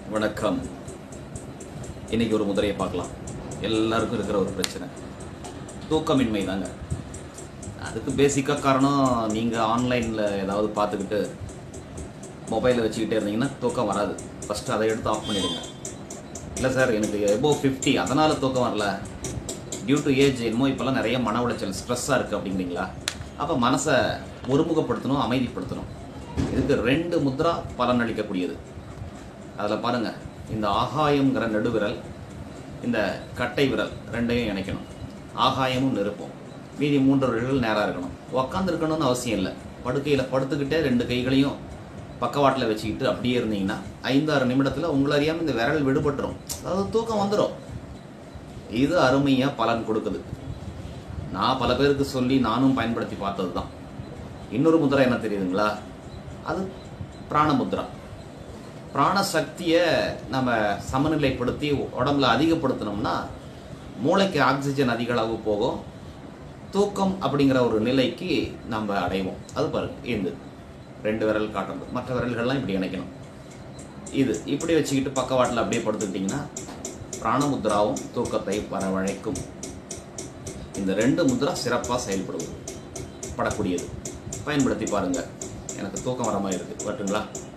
வணக்கம் இன்னைக்கு ஒரு முதிரையை பார்க்கலாம் எல்லாருக்கும் இருக்கிற ஒரு பிரச்சனை தூக்கமின்மை தாங்க அதுக்கு பேசிக்காக காரணம் நீங்கள் ஆன்லைனில் ஏதாவது பார்த்துக்கிட்டு மொபைலை வச்சுக்கிட்டே இருந்தீங்கன்னா தூக்கம் வராது ஃபஸ்ட்டு அதை எடுத்து ஆஃப் பண்ணிடுங்க இல்லை சார் எனக்கு எபோவ் ஃபிஃப்டி அதனால் தூக்கம் வரல டியூ டு ஏஜ் என்னமோ இப்போல்லாம் நிறைய மன உளைச்சல் ஸ்ட்ரெஸ்ஸாக இருக்குது அப்படிங்கிறீங்களா அப்போ மனசை ஒருமுகப்படுத்தணும் அமைதிப்படுத்தணும் இதுக்கு ரெண்டு முத்ரா பலன் அளிக்கக்கூடியது அதில் பாருங்கள் இந்த ஆகாயம்ங்கிற நடுவிரல் இந்த கட்டை விரல் ரெண்டையும் இணைக்கணும் ஆகாயமும் நெருப்பும் மீதி மூன்று விரல்கள் நேராக இருக்கணும் உக்காந்துருக்கணும்னு அவசியம் இல்லை படுக்கையில் படுத்துக்கிட்டே ரெண்டு கைகளையும் பக்கவாட்டில் வச்சுக்கிட்டு அப்படியே இருந்தீங்கன்னா ஐந்தாறு நிமிடத்தில் உங்களை அறியாமல் இந்த விரல் விடுபட்டுரும் அதாவது தூக்கம் வந்துடும் இது அருமையாக பலன் கொடுக்குது நான் பல பேருக்கு சொல்லி நானும் பயன்படுத்தி பார்த்தது தான் இன்னொரு முத்ரா என்ன தெரியுதுங்களா அது பிராணமுத்ரா பிராணசக்தியை நம்ம சமநிலைப்படுத்தி உடம்புல அதிகப்படுத்தினோம்னா மூளைக்கு ஆக்சிஜன் அதிக அளவு போகும் தூக்கம் அப்படிங்கிற ஒரு நிலைக்கு நம்ம அடைவோம் அது பாருங்க இந்த ரெண்டு விரல் காட்டுறது மற்ற விரல்கள்லாம் இப்படி இணைக்கணும் இது இப்படி வச்சுக்கிட்டு பக்கவாட்டில் அப்படியே படுத்துக்கிட்டிங்கன்னா பிராணமுத்ராவும் தூக்கத்தை வரவழைக்கும் இந்த ரெண்டு முத்ரா சிறப்பாக செயல்படுவது படக்கூடியது பயன்படுத்தி பாருங்கள் எனக்கு தூக்கம் வர மாதிரி இருக்குது வரட்டுங்களா